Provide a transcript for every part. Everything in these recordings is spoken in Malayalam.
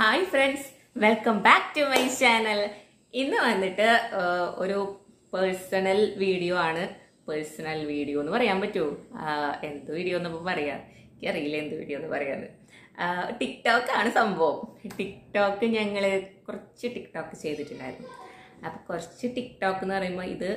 Hi friends welcome back to my channel ഇന്ന് വന്നിട്ട് ആ, ഒരു പേഴ്സണൽ വീഡിയോ ആണ് പേഴ്സണൽ വീഡിയോ എന്ന് പറയാൻ പറ്റുമോ ആ, എന്ത് വീഡിയോ എന്ന് പറയാ എനിക്കറിയില്ല എന്ത് വീഡിയോ എന്ന് പറയാന്ന് ടിക്ടോക്ക് ആണ് സംഭവം ടിക്ടോക്ക് ഞങ്ങൾ കുറച്ച് ടിക്ടോക്ക് ചെയ്തിട്ടുണ്ടായിരുന്നു അപ്പോൾ കുറച്ച് ടിക്ടോക്ക് എന്ന് പറയുമ്പോൾ ഇത്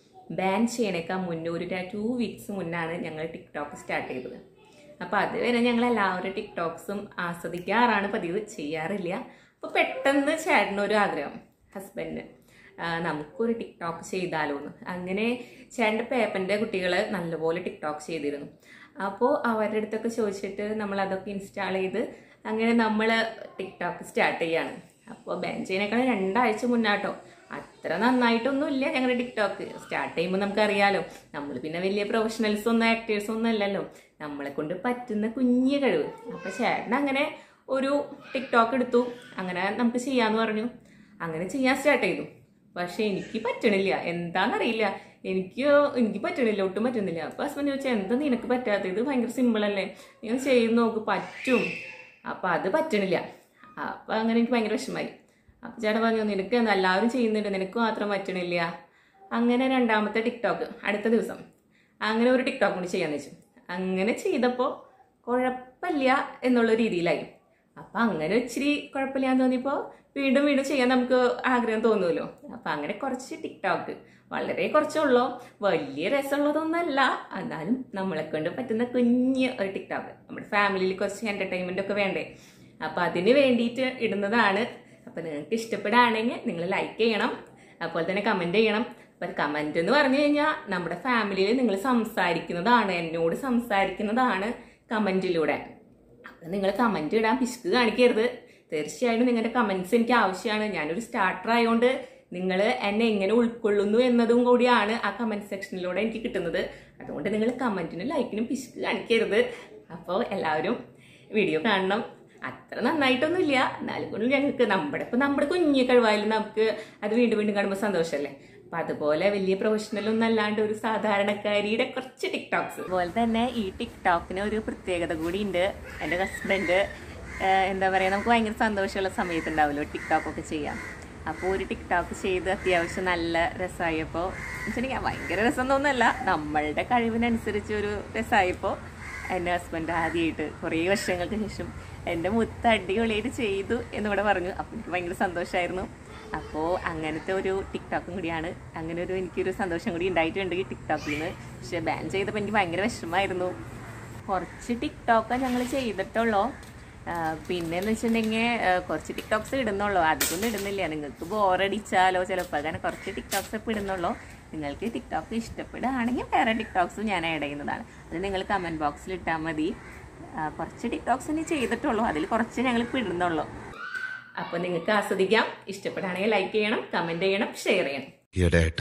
ബാൻ ചെയ്യണേക്കാൾ മുന്നേ ഒരു ടു വീക്സ് മുന്നാണ് ഞങ്ങൾ ടിക്ടോക്ക് സ്റ്റാർട്ട് ചെയ്തത് അപ്പോൾ അതുവരെ ഞങ്ങൾ എല്ലാവരും ടിക്ടോക്സും ആസ്വദിക്കാറാണ് പതിവ് ചെയ്യാറില്ല അപ്പോൾ പെട്ടെന്ന് ചേട്ടനൊരു ആഗ്രഹം ഹസ്ബൻഡിന് നമുക്കൊരു ടിക്ടോക്ക് ചെയ്താലോ എന്ന് അങ്ങനെ ചേട്ടൻ്റെ പേപ്പൻ്റെ കുട്ടികൾ നല്ലപോലെ ടിക്ടോക്ക് ചെയ്തിരുന്നു അപ്പോൾ അവരുടെ അടുത്തൊക്കെ ചോദിച്ചിട്ട് നമ്മൾ അതൊക്കെ ഇൻസ്റ്റാൾ ചെയ്ത് അങ്ങനെ നമ്മൾ ടിക്ടോക്ക് സ്റ്റാർട്ട് ചെയ്യാണ് അപ്പോൾ ബാൻ ചെയ്യുന്നേക്കാൾ രണ്ടാഴ്ച മുന്നാട്ടോ അത്ര നന്നായിട്ടൊന്നുമില്ല ഞങ്ങളുടെ ടിക്ടോക്ക് സ്റ്റാർട്ട് ചെയ്യുമ്പോൾ നമുക്കറിയാലോ നമ്മൾ പിന്നെ വലിയ പ്രൊഫഷണൽസ് ഒന്നും ആക്ടേഴ്സ് ഒന്നും അല്ലല്ലോ നമ്മളെ കൊണ്ട് പറ്റുന്ന കുഞ്ഞു കഴിവ് അപ്പോൾ ചേട്ടൻ അങ്ങനെ ഒരു ടിക്ടോക്ക് എടുത്തു അങ്ങനെ നമുക്ക് ചെയ്യാന്ന് പറഞ്ഞു അങ്ങനെ ചെയ്യാൻ സ്റ്റാർട്ട് ചെയ്തു പക്ഷെ എനിക്ക് പറ്റണില്ല എന്താണെന്നറിയില്ല എനിക്ക് എനിക്ക് പറ്റണില്ല ഒട്ടും പറ്റുന്നില്ല അപ്പോൾ ഹസ്ബൻഡ് ചോദിച്ചാൽ എന്താ നിനക്ക് പറ്റാത്തത് ഇത് ഭയങ്കര സിമ്പിൾ അല്ലേ നീ ഒന്ന് ചെയ്ത് നോക്ക് പറ്റും അപ്പോൾ അത് പറ്റണില്ല അപ്പോൾ അങ്ങനെ എനിക്ക് ഭയങ്കര വിഷമമായി അപ്പോൾ ചേട്ടൻ പറഞ്ഞു നിനക്ക് എന്താ എല്ലാവരും ചെയ്യുന്നുണ്ട് നിനക്ക് മാത്രം പറ്റണില്ല അങ്ങനെ രണ്ടാമത്തെ ടിക്ടോക്ക് അടുത്ത ദിവസം അങ്ങനെ ഒരു ടിക്ടോക്ക് കൂടി ചെയ്യാന്ന് വെച്ചു അങ്ങനെ ചെയ്തപ്പോൾ കുഴപ്പമില്ല എന്നുള്ള രീതിയിലായി അപ്പം അങ്ങനെ ഇച്ചിരി കുഴപ്പമില്ലാന്ന് തോന്നിയപ്പോൾ വീണ്ടും വീണ്ടും ചെയ്യാൻ നമുക്ക് ആഗ്രഹം തോന്നുമല്ലോ അപ്പം അങ്ങനെ കുറച്ച് ടിക്ടോക്ക് വളരെ കുറച്ചുള്ളൂ വലിയ രസമുള്ളതൊന്നല്ല എന്നാലും നമ്മളെ കൊണ്ട് പറ്റുന്ന കുഞ്ഞ് ഒരു ടിക്ടോക്ക് നമ്മുടെ ഫാമിലിയിൽ കുറച്ച് എൻ്റർടൈൻമെൻ്റ് ഒക്കെ വേണ്ടേ അപ്പം അതിന് വേണ്ടിയിട്ട് ഇടുന്നതാണ് അപ്പം നിങ്ങൾക്ക് ഇഷ്ടപ്പെടുകയാണെങ്കിൽ നിങ്ങൾ ലൈക്ക് ചെയ്യണം അതുപോലെ തന്നെ കമൻറ്റ് ചെയ്യണം അപ്പം കമൻറ്റ് എന്ന് പറഞ്ഞു കഴിഞ്ഞാൽ നമ്മുടെ ഫാമിലിയിൽ നിങ്ങൾ സംസാരിക്കുന്നതാണ് എന്നോട് സംസാരിക്കുന്നതാണ് കമൻറ്റിലൂടെ അപ്പം നിങ്ങൾ കമൻറ്റ് ഇടാൻ പിശുക്ക് കാണിക്കരുത് തീർച്ചയായിട്ടും നിങ്ങളുടെ കമൻറ്റ്സ് എനിക്ക് ആവശ്യമാണ് ഞാനൊരു സ്റ്റാർട്ടർ ആയതുകൊണ്ട് നിങ്ങൾ എന്നെ എങ്ങനെ ഉൾക്കൊള്ളുന്നു എന്നതും കൂടിയാണ് ആ കമൻറ്റ് സെക്ഷനിലൂടെ എനിക്ക് കിട്ടുന്നത് അതുകൊണ്ട് നിങ്ങൾ കമൻറ്റിനും ലൈക്കിനും പിശുക്ക് കാണിക്കരുത് അപ്പോൾ എല്ലാവരും വീഡിയോ കാണണം അത്ര നന്നായിട്ടൊന്നുമില്ല എന്നാലും കൊണ്ട് ഞങ്ങൾക്ക് നമ്മുടെ ഇപ്പം നമ്മുടെ കുഞ്ഞു കഴിവായാലും നമുക്ക് അത് വീണ്ടും വീണ്ടും കാണുമ്പോൾ സന്തോഷമല്ലേ അപ്പം അതുപോലെ വലിയ പ്രൊഫഷണൽ ഒന്നും അല്ലാണ്ട് ഒരു സാധാരണക്കാരിയുടെ കുറച്ച് ടിക്ടോക്സ് അതുപോലെ തന്നെ ഈ ടിക്ടോക്കിന് ഒരു പ്രത്യേകത കൂടി ഉണ്ട് എൻ്റെ ഹസ്ബൻഡ് എന്താ പറയുക നമുക്ക് ഭയങ്കര സന്തോഷമുള്ള സമയത്തുണ്ടാവുമല്ലോ ടിക്ടോക്കൊക്കെ ചെയ്യാം അപ്പോൾ ഒരു ടിക്ടോക്ക് ചെയ്ത് അത്യാവശ്യം നല്ല രസമായപ്പോൾ വെച്ചിട്ടുണ്ടെങ്കിൽ ഭയങ്കര രസം തോന്നല്ല നമ്മളുടെ കഴിവിനനുസരിച്ച് ഒരു രസമായപ്പോൾ എൻ്റെ ഹസ്ബൻഡ് ആദ്യമായിട്ട് കുറേ വർഷങ്ങൾക്ക് ശേഷം എൻ്റെ മുത്ത അടിപൊളിയായിട്ട് ചെയ്തു എന്നിവിടെ പറഞ്ഞു അപ്പോൾ എനിക്ക് ഭയങ്കര സന്തോഷമായിരുന്നു അപ്പോൾ അങ്ങനത്തെ ഒരു ടിക്ടോക്കും കൂടിയാണ് അങ്ങനെ ഒരു എനിക്കൊരു സന്തോഷം കൂടി ഉണ്ടായിട്ടുണ്ട് ഈ ടിക്ടോക്കിൽ നിന്ന് പക്ഷേ ബാൻ ചെയ്തപ്പോൾ എനിക്ക് ഭയങ്കര വിഷമമായിരുന്നു കുറച്ച് ടിക്ടോക്കെ ഞങ്ങൾ ചെയ്തിട്ടുള്ളൂ ആ, പിന്നെന്ന് വെച്ചിട്ടുണ്ടെങ്കിൽ കുറച്ച് ടിക്ടോക്സ് ഇടുന്നുള്ളൂ അധികമൊന്നും ഇടുന്നില്ല നിങ്ങൾക്ക് ബോറടിച്ചാലോ ചിലപ്പോൾ അങ്ങനെ കുറച്ച് ടിക്ടോക്സ് ഇപ്പോൾ ഇടുന്നുള്ളൂ നിങ്ങൾക്ക് ടിക്ടോക്ക് ഇഷ്ടപ്പെടുകയാണെങ്കിൽ വേറെ ടിക്ടോക്സും ഞാൻ ആഡ് ചെയ്യുന്നതാണ് അത് നിങ്ങൾ കമൻറ്റ് ബോക്സിൽ ഇട്ടാൽ മതി ആ, കുറച്ച് ടിക്ടോക്സ് ഇനി ചെയ്തിട്ടുള്ളൂ അതിൽ കുറച്ച് ഞങ്ങൾ ഇപ്പോൾ ഇടുന്നുള്ളൂ അപ്പോൾ നിങ്ങൾക്ക് ആസ്വദിക്കാം ഇഷ്ടപ്പെടുകയാണെങ്കിൽ ലൈക്ക് ചെയ്യണം കമൻറ്റ് ചെയ്യണം ഷെയർ ചെയ്യണം ഈയിടെയായിട്ട്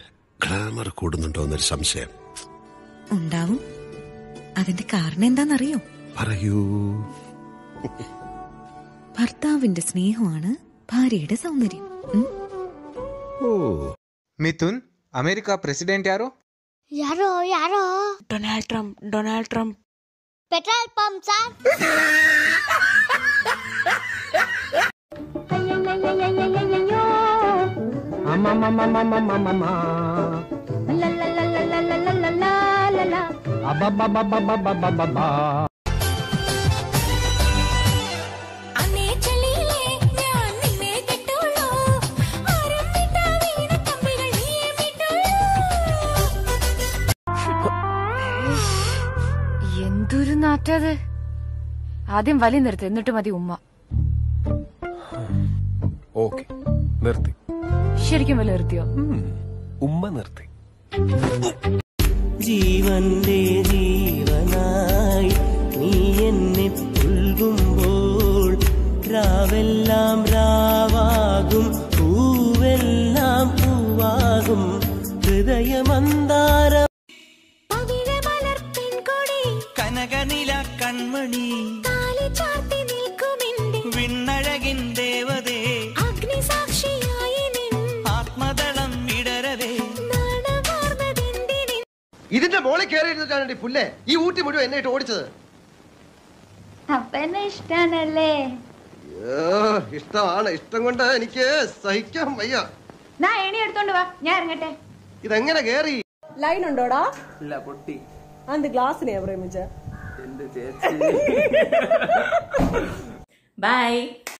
ഗ്ലാമർ കൂടുന്നുണ്ടോ എന്നൊരു സംശയം ഉണ്ടാവും അതിന്റെ കാരണം എന്താണെന്നറിയോ പറയൂ ഭർത്താവിന്റെ സ്നേഹമാണ് ഭാര്യയുടെ സൗന്ദര്യം ഉം? ഓ ಮಿಥುನ್ ಅಮೆರಿಕ ಪ್ರೆಸಿಡೆಂಟ್ ಯಾರು ಯಾರೋ ಯಾರೋ Donald Trump Donald Trump petrol pump sir അന്നേ ചൊല്ലിയില്ലേ ഞാൻ നിന്നെ കെട്ടുള്ളൂ ആരും വിട്ടാ വീണ കമ്പികൾ നീയെ വിട്ടുള്ളൂ എന്തൊരു നാറ്റത് ആദ്യം വലി നിർത്ത് എന്നിട്ട് മതി ഉമ്മ ഓക്കെ നിർത്തി ശരിക്കും വലി നിർത്തിയോ ഉമ്മ നിർത്തി ജീവന്റെ ജീവനായി നീ എന്നെ പുൽകുമ്പോൾ രാവെല്ലാം രാവാകും പൂവെല്ലാം പൂവാകും ഹൃദയമന്താര പവിഴമലർപ്പെൺകൊടി കനകനില കൺമണി താലി ചാർത്തി നിൽക്കുമെന്റെ വിണ്ണഴകിൻ ദേവതേ അഗ്നിസാക്ഷിയായി നിൻ ആത്മദളം വിടരവേ നാണമാർന്നതെന്തിനെ ഇതിന്റെ മോളിൽ കയറിയിരുന്നിട്ടാണ് പുല്ലേ ഈ ഊട്ടി മുഴുവൻ എന്നെ ഇട്ട് ഓടിച്ചത് അപ്പ എന്നെ ഇഷ്ടാണല്ലേ അയ്യോ ഇഷ്ടമാണ് ഇഷ്ടം കൊണ്ട് എനിക്ക് സഹിക്കാൻ വയ്യ നാ എണി എടുത്തോണ്ട് വാ ഞാൻ ഇറങ്ങട്ടെ ഇതെങ്ങനെ കേറി ലൈൻ ഉണ്ടോടാ ഇല്ല പൊട്ടി അത് ഗ്ലാസ്സിനെയാ പ്രേമിച്ച എന്റെ ചേച്ചി ബൈ